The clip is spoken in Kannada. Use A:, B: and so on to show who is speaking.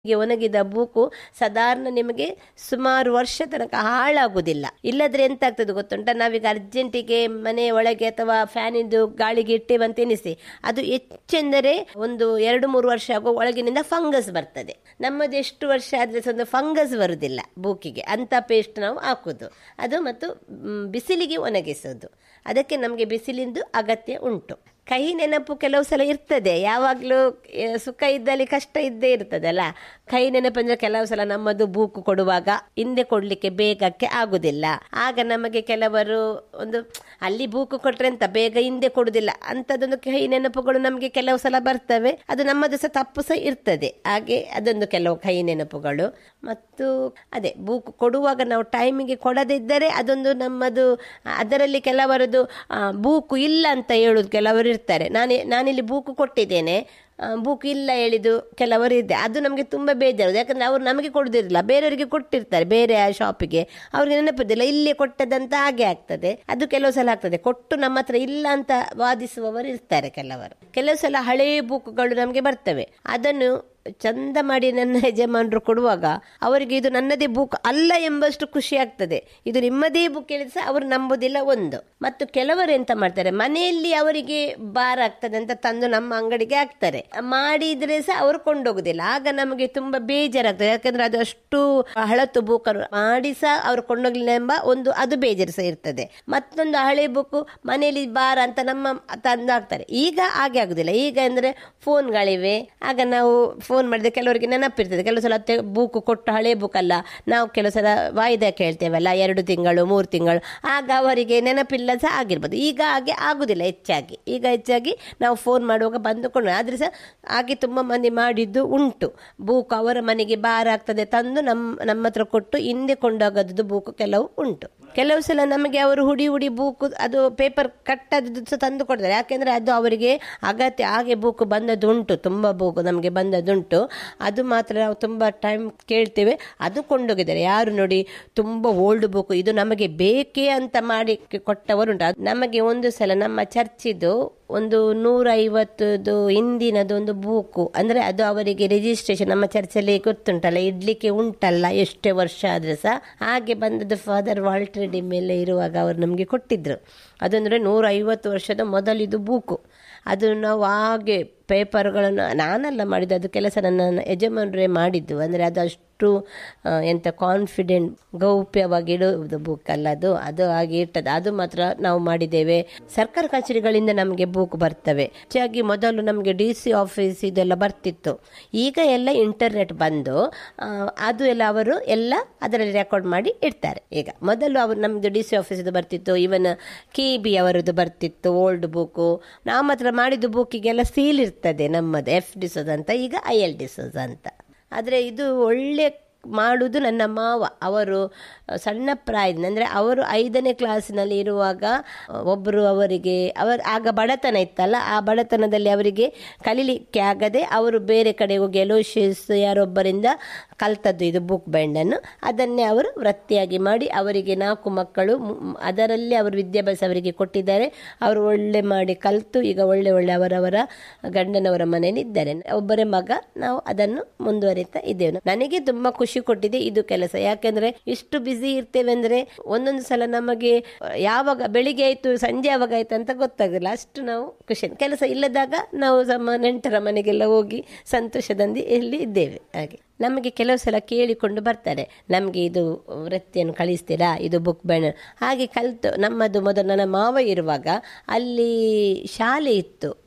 A: ಗೆ ಒಣಗಿದ ಬೂಕು ಸಾಧಾರಣ ನಿಮಗೆ ಸುಮಾರು ವರ್ಷ ತನಕ ಹಾಳಾಗುವುದಿಲ್ಲ ಇಲ್ಲದ್ರೆ ಎಂತ ಆಗ್ತದೆ ಗೊತ್ತುಂಟ ನಾವೀಗ ಅರ್ಜೆಂಟಿಗೆ ಮನೆ ಒಳಗೆ ಅಥವಾ ಫ್ಯಾನಿಂದು ಗಾಳಿಗೆ ಇಟ್ಟೇವಂತ ಎನಿಸಿ ಅದು ಹೆಚ್ಚೆಂದರೆ ಒಂದು ಎರಡು ಮೂರು ವರ್ಷ ಆಗೋ ಒಳಗಿನಿಂದ ಫಂಗಸ್ ಬರ್ತದೆ ನಮ್ಮದು ಎಷ್ಟು ವರ್ಷ ಆದ್ರೆ ಸಹ ಒಂದು ಫಂಗಸ್ ಬರುವುದಿಲ್ಲ ಬೂಕಿಗೆ ಅಂತ ಪೇಸ್ಟ್ ನಾವು ಹಾಕುದು ಅದು ಮತ್ತು ಮ್, ಬಿಸಿಲಿಗೆ ಒಣಗಿಸೋದು ಅದಕ್ಕೆ ನಮಗೆ ಬಿಸಿಲಿಂದು ಅಗತ್ಯ ಉಂಟು ಕಹಿ ನೆನಪು ಕೆಲವು ಸಲ ಇರ್ತದೆ ಯಾವಾಗಲೂ ಸುಖ ಇದ್ದಲ್ಲಿ ಕಷ್ಟ ಇದ್ದೇ ಇರ್ತದಲ್ಲ ಕಹಿ ನೆನಪು ಅಂದ್ರೆ ಕೆಲವು ಸಲ ನಮ್ಮದು ಬೂಕು ಕೊಡುವಾಗ ಹಿಂದೆ ಕೊಡ್ಲಿಕ್ಕೆ ಬೇಗಕ್ಕೆ ಆಗುದಿಲ್ಲ ಆಗ ನಮಗೆ ಕೆಲವರು ಒಂದು ಅಲ್ಲಿ ಬೂಕು ಕೊಟ್ರೆ ಅಂತ ಬೇಗ ಹಿಂದೆ ಕೊಡುದಿಲ್ಲ ಅಂತದೊಂದು ಕಹಿ ನೆನಪುಗಳು ನಮಗೆ ಕೆಲವು ಸಲ ಬರ್ತವೆ ಅದು ನಮ್ಮದು ಸಹ ತಪ್ಪು ಸಹ ಇರ್ತದೆ ಹಾಗೆ ಅದೊಂದು ಕೆಲವು ಕಹಿ ನೆನಪುಗಳು ಮತ್ತು ಅದೇ ಬೂಕು ಕೊಡುವಾಗ ನಾವು ಟೈಮಿಗೆ ಕೊಡದಿದ್ದರೆ ಅದೊಂದು ನಮ್ಮದು ಅದರಲ್ಲಿ ಕೆಲವರದು ಆ, ಬೂಕು ಇಲ್ಲ ಅಂತ ಹೇಳುದು ಕೆಲವರು ಇರ್ತಾರೆ ನಾನು ನಾನಿಲ್ಲಿ ಬೂಕು ಕೊಟ್ಟಿದ್ದೇನೆ ಆ, ಬೂಕು ಇಲ್ಲ ಹೇಳಿದ್ದು ಕೆಲವರು ಇದೆ ಅದು ನಮಗೆ ತುಂಬ ಬೇಜಾರು ಯಾಕಂದ್ರೆ ಅವ್ರು ನಮಗೆ ಕೊಡುದಿರಲಿಲ್ಲ ಬೇರೆಯವರಿಗೆ ಕೊಟ್ಟಿರ್ತಾರೆ ಬೇರೆ ಆ ಶಾಪಿಗೆ ಅವ್ರಿಗೆ ನೆನಪಿದ್ದಿಲ್ಲ ಇಲ್ಲೇ ಕೊಟ್ಟದಂತ ಹಾಗೆ ಆಗ್ತದೆ ಅದು ಕೆಲವು ಸಲ ಆಗ್ತದೆ ಕೊಟ್ಟು ನಮ್ಮ ಹತ್ರ ಇಲ್ಲ ಅಂತ ವಾದಿಸುವವರು ಇರ್ತಾರೆ ಕೆಲವರು ಕೆಲವು ಸಲ ಹಳೆಯ ಬುಕ್ಗಳು ನಮಗೆ ಬರ್ತವೆ ಅದನ್ನು ಚಂದ ಮಾಡಿ ನನ್ನ ಯಜಮಾನರು ಕೊಡುವಾಗ ಅವರಿಗೆ ಇದು ನನ್ನದೇ ಬುಕ್ ಅಲ್ಲ ಎಂಬಷ್ಟು ಖುಷಿ ಆಗ್ತದೆ ಇದು ನಿಮ್ಮದೇ ಬುಕ್ ಹೇಳಿದ್ರೆ ಸಹ ಅವರು ನಂಬುದಿಲ್ಲ ಒಂದು ಮತ್ತು ಕೆಲವರು ಎಂತ ಮಾಡ್ತಾರೆ ಮನೆಯಲ್ಲಿ ಅವರಿಗೆ ಭಾರ ಆಗ್ತದೆ ಅಂತ ತಂದು ನಮ್ಮ ಅಂಗಡಿಗೆ ಹಾಕ್ತಾರೆ ಮಾಡಿದ್ರೆ ಸಹ ಅವರು ಕೊಂಡೋಗುದಿಲ್ಲ ಆಗ ನಮಗೆ ತುಂಬಾ ಬೇಜಾರಾಗ್ತದೆ ಯಾಕಂದ್ರೆ ಅದು ಅಷ್ಟು ಹಳತು ಬುಕ್ ಮಾಡಿ ಸಹ ಅವ್ರು ಕೊಂಡೋಗ್ಲಿಲ್ಲ ಎಂಬ ಒಂದು ಅದು ಬೇಜಾರು ಸಹ ಇರ್ತದೆ ಮತ್ತೊಂದು ಹಳೆ ಬುಕ್ ಮನೆಯಲ್ಲಿ ಭಾರ ಅಂತ ನಮ್ಮ ತಂದು ಹಾಕ್ತಾರೆ ಈಗ ಹಾಗೆ ಆಗುದಿಲ್ಲ ಈಗ ಅಂದ್ರೆ ಫೋನ್ಗಳಿವೆ ಆಗ ನಾವು ಫೋನ್ ಮಾಡಿದ್ರೆ ಕೆಲವರಿಗೆ ನೆನಪಿರ್ತದೆ ಕೆಲವು ಸಲ ಬುಕ್ ಕೊಟ್ಟು ಹಳೆ ಬುಕ್ ಅಲ್ಲ ನಾವು ಕೆಲವು ಸಲ ವಾಯ್ದೆ ಕೇಳ್ತೇವಲ್ಲ ಎರಡು ತಿಂಗಳು ಮೂರು ತಿಂಗಳು ಆಗ ಅವರಿಗೆ ನೆನಪಿಲ್ಲ ಸಹ ಆಗಿರ್ಬೋದು ಈಗ ಹಾಗೆ ಆಗುದಿಲ್ಲ ಹೆಚ್ಚಾಗಿ ಈಗ ಹೆಚ್ಚಾಗಿ ನಾವು ಫೋನ್ ಮಾಡುವಾಗ ಬಂದುಕೊಂಡು ಆದ್ರೆ ಸಹ ಹಾಗೆ ತುಂಬ ಮಂದಿ ಮಾಡಿದ್ದು ಉಂಟು ಬೂಕು ಅವರ ಮನೆಗೆ ಭಾರ ಆಗ್ತದೆ ತಂದು ನಮ್ಮ ನಮ್ಮ ಹತ್ರ ಕೊಟ್ಟು ಹಿಂದೆ ಕೊಂಡೋಗೋದು ಬೂಕು ಕೆಲವು ಉಂಟು ಕೆಲವು ಸಲ ನಮಗೆ ಅವರು ಹುಡಿ ಹುಡಿ ಬೂಕು ಅದು ಪೇಪರ್ ಕಟ್ಟದ್ದು ಸಹ ತಂದು ಕೊಡ್ತಾರೆ ಯಾಕೆಂದ್ರೆ ಅದು ಅವರಿಗೆ ಅಗತ್ಯ ಹಾಗೆ ಬೂಕು ಬಂದದ್ದುಂಟು ತುಂಬ ಬೂಕು ನಮಗೆ ಬಂದದ್ದುಂಟು ಅದು ಮಾತ್ರ ನಾವು ತುಂಬ ಟೈಮ್ ಕೇಳ್ತೇವೆ ಅದು ಕೊಂಡೋಗಿದ್ದಾರೆ ಯಾರು ನೋಡಿ ತುಂಬ ಓಲ್ಡ್ ಬುಕ್ ಇದು ನಮಗೆ ಬೇಕೇ ಅಂತ ಮಾಡಿ ಕೊಟ್ಟವರುಂಟು ಅದು ನಮಗೆ ಒಂದು ಸಲ ನಮ್ಮ ಚರ್ಚಿದು ಒಂದು ನೂರ ಐವತ್ತದು ಹಿಂದಿನದು ಒಂದು ಬೂಕು ಅಂದ್ರೆ ಅದು ಅವರಿಗೆ ರಿಜಿಸ್ಟ್ರೇಷನ್ ನಮ್ಮ ಚರ್ಚಲ್ಲಿ ಗೊತ್ತುಂಟಲ್ಲ ಇಡ್ಲಿಕ್ಕೆ ಉಂಟಲ್ಲ ಎಷ್ಟೇ ವರ್ಷ ಆದ್ರೆ ಸಹ ಹಾಗೆ ಬಂದದ್ದು ಫಾದರ್ ವಾಲ್ಟ್ರೆಡಿ ಮೇಲೆ ಇರುವಾಗ ಅವರು ನಮಗೆ ಕೊಟ್ಟಿದ್ರು ಅದಂದ್ರೆ ನೂರ ಐವತ್ತು ವರ್ಷದ ಮೊದಲಿದು ಬೂಕು ಅದು ನಾವು ಹಾಗೆ ಪೇಪರ್ಗಳನ್ನು ನಾನಲ್ಲ ಮಾಡಿದ್ದು ಅದು ಕೆಲಸ ನನ್ನ ಯಜಮಾನರೇ ಮಾಡಿದ್ದು ಅಂದರೆ ಅದು ಅಷ್ಟು ಆ, ಎಂತ ಕಾನ್ಫಿಡೆಂಟ್ ಗೌಪ್ಯವಾಗಿ ಇಡುವುದು ಬುಕ್ ಅಲ್ಲ ಅದು ಅದು ಹಾಗೆ ಇಟ್ಟದ್ದು ಅದು ಮಾತ್ರ ನಾವು ಮಾಡಿದ್ದೇವೆ ಸರ್ಕಾರ ಕಚೇರಿಗಳಿಂದ ನಮಗೆ ಬುಕ್ ಬರ್ತವೆ ಹೆಚ್ಚಾಗಿ ಮೊದಲು ನಮಗೆ ಡಿ ಸಿ ಆಫೀಸ್ ಇದೆಲ್ಲ ಬರ್ತಿತ್ತು ಈಗ ಎಲ್ಲ ಇಂಟರ್ನೆಟ್ ಬಂದು ಆ, ಅದು ಎಲ್ಲ ಅವರು ಎಲ್ಲ ಅದರಲ್ಲಿ ರೆಕಾರ್ಡ್ ಮಾಡಿ ಇಡ್ತಾರೆ ಈಗ ಮೊದಲು ಅವರು ನಮ್ದು ಡಿ ಸಿ ಆಫೀಸ್ ಬರ್ತಿತ್ತು ಇವನ್ ಕೆ ಬಿ ಅವರದ್ದು ಬರ್ತಿತ್ತು ಓಲ್ಡ್ ಬುಕ್ ನಾವು ಮಾತ್ರ ಮಾಡಿದ ಬುಕ್ಕಿಗೆಲ್ಲ ಸೀಲ್ ಇರ್ತದೆ ನಮ್ಮದು ಎಫ್ ಡಿಸೋಸ್ ಅಂತ ಈಗ ಐ ಎಲ್ ಡಿಸೋಸ್ ಅಂತ ಆದರೆ ಇದು ಒಳ್ಳೆ ಮಾಡುವುದು ನನ್ನ ಮಾವ ಅವರು ಸಣ್ಣ ಪ್ರಾಯದಿಂದ ಅಂದರೆ ಅವರು ಐದನೇ ಕ್ಲಾಸಿನಲ್ಲಿ ಇರುವಾಗ ಒಬ್ಬರು ಅವರಿಗೆ ಅವರ ಆಗ ಬಡತನ ಇತ್ತಲ್ಲ ಆ ಬಡತನದಲ್ಲಿ ಅವರಿಗೆ ಕಲೀಲಿಕ್ಕೆ ಆಗದೆ ಅವರು ಬೇರೆ ಕಡೆ ಹೋಗಿ ಎಲೋಶಿಯಸ್ ಯಾರೊಬ್ಬರಿಂದ ಕಲ್ತದ್ದು ಇದು ಬುಕ್ ಬೈಂಡನ್ನು ಅದನ್ನೇ ಅವರು ವೃತ್ತಿಯಾಗಿ ಮಾಡಿ ಅವರಿಗೆ ನಾಲ್ಕು ಮಕ್ಕಳು ಮು- ಅದರಲ್ಲಿ ಅವರು ವಿದ್ಯಾಭ್ಯಾಸ ಅವರಿಗೆ ಕೊಟ್ಟಿದ್ದಾರೆ ಅವರು ಒಳ್ಳೆ ಮಾಡಿ ಕಲಿತು ಈಗ ಒಳ್ಳೆ ಒಳ್ಳೆ ಅವರವರ ಗಂಡನವರ ಮನೆಯಲ್ಲಿ ಇದ್ದಾರೆ ಒಬ್ಬರೇ ಮಗ ನಾವು ಅದನ್ನು ಮುಂದುವರಿತಾ ಇದ್ದೇವೆ ನನಗೆ ತುಂಬಾ ಖುಷಿ ಕೊಟ್ಟಿದೆ ಇದು ಕೆಲಸ ಯಾಕಂದ್ರೆ ಇಷ್ಟು ಬ್ಯುಸಿ ಇರ್ತೇವೆ ಅಂದ್ರೆ ಒಂದೊಂದು ಸಲ ನಮಗೆ ಯಾವಾಗ ಬೆಳಿಗ್ಗೆ ಆಯ್ತು ಸಂಜೆ ಯಾವಾಗ ಆಯ್ತು ಅಂತ ಗೊತ್ತಾಗಲ್ಲ ಅಷ್ಟು ನಾವು ಖುಷಿ ಕೆಲಸ ಇಲ್ಲದಾಗ ನಾವು ನಮ್ಮ ನೆಂಟರ ಮನೆಗೆಲ್ಲ ಹೋಗಿ ಸಂತೋಷದಿಂದ ಇಲ್ಲಿ ಇದ್ದೇವೆ ಹಾಗೆ ನಮಗೆ ಕೆಲವು ಸಲ ಕೇಳಿಕೊಂಡು ಬರ್ತಾರೆ ನಮಗೆ ಇದು ವೃತ್ತಿಯನ್ನು ಕಳಿಸ್ತೀರಾ ಇದು ಬುಕ್ ಬ್ಯಾನರ್ ಹಾಗೆ ಕಲಿತು ನಮ್ಮದು ಮೊದಲು ನನ್ನ ಮಾವ ಇರುವಾಗ ಅಲ್ಲಿ ಶಾಲೆ ಇತ್ತು